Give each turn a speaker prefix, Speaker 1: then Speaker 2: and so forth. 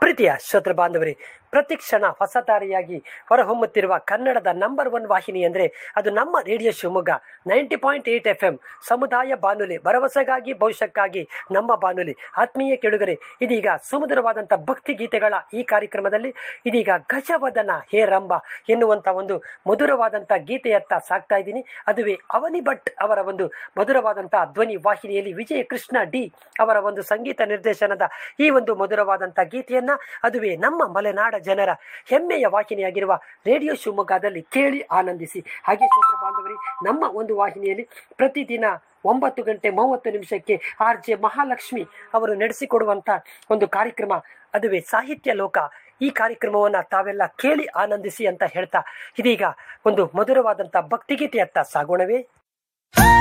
Speaker 1: ಪ್ರೀತಿಯ ಶ್ರೋತೃ ಬಾಂಧವರೇ ಪ್ರತಿ ಕ್ಷಣ ಹೊಸ ದಾರಿಯಾಗಿ ಹೊರಹೊಮ್ಮುತ್ತಿರುವ ಕನ್ನಡದ ನಂಬರ್ ಒನ್ ವಾಹಿನಿ ಅಂದರೆ ಅದು ನಮ್ಮ radio Shivamogga ninety point eight F M ಸಮುದಾಯ ಬಾನುಲಿ ಭರವಸೆಗಾಗಿ ಭವಿಷ್ಯಕ್ಕಾಗಿ ನಮ್ಮ ಬಾನುಲಿ ಆತ್ಮೀಯ ಕೆಳುಗರೆ ಇದೀಗ ಸುಮಧುರವಾದಂಥ ಭಕ್ತಿ ಗೀತೆಗಳ ಈ ಕಾರ್ಯಕ್ರಮದಲ್ಲಿ ಇದೀಗ ಗಜವದನ ಹೇ ರಂಬ ಎನ್ನುವಂಥ ಒಂದು ಮಧುರವಾದಂಥ ಗೀತೆಯತ್ತ ಸಾಕ್ತಾ ಇದ್ದೀನಿ ಅದುವೇ ಅವನಿ ಭಟ್ ಅವರ ಒಂದು ಮಧುರವಾದಂಥ ಧ್ವನಿ ವಾಹಿನಿಯಲ್ಲಿ ವಿಜಯ ಕೃಷ್ಣ ಡಿ ಅವರ ಒಂದು ಸಂಗೀತ ನಿರ್ದೇಶನದ ಈ ಒಂದು ಮಧುರವಾದಂಥ ಗೀತೆಯನ್ನ ಅದುವೇ ನಮ್ಮ ಮಲೆನಾಡ ಜನರ ಹೆಮ್ಮೆಯ ವಾಹಿನಿಯಾಗಿರುವ ರೇಡಿಯೋ ಶಿವಮೊಗ್ಗದಲ್ಲಿ ಕೇಳಿ ಆನಂದಿಸಿ ಹಾಗೆ ಶ್ರೋತೃ ಬಾಂಧವರೇ ನಮ್ಮ ಒಂದು ವಾಹಿನಿಯಲ್ಲಿ ಪ್ರತಿದಿನ ಒಂಬತ್ತು ಗಂಟೆ ಮೂವತ್ತು ನಿಮಿಷಕ್ಕೆ ಆರ್ ಜೆ ಮಹಾಲಕ್ಷ್ಮಿ ಅವರು ನಡೆಸಿಕೊಡುವಂಥ ಒಂದು ಕಾರ್ಯಕ್ರಮ ಅದುವೇ ಸಾಹಿತ್ಯ ಲೋಕ ಈ ಕಾರ್ಯಕ್ರಮವನ್ನು ತಾವೆಲ್ಲ ಕೇಳಿ ಆನಂದಿಸಿ ಅಂತ ಹೇಳ್ತಾ ಇದೀಗ ಒಂದು ಮಧುರವಾದಂಥ ಭಕ್ತಿಗೀತೆಯತ್ತ ಸಾಗೋಣವೇ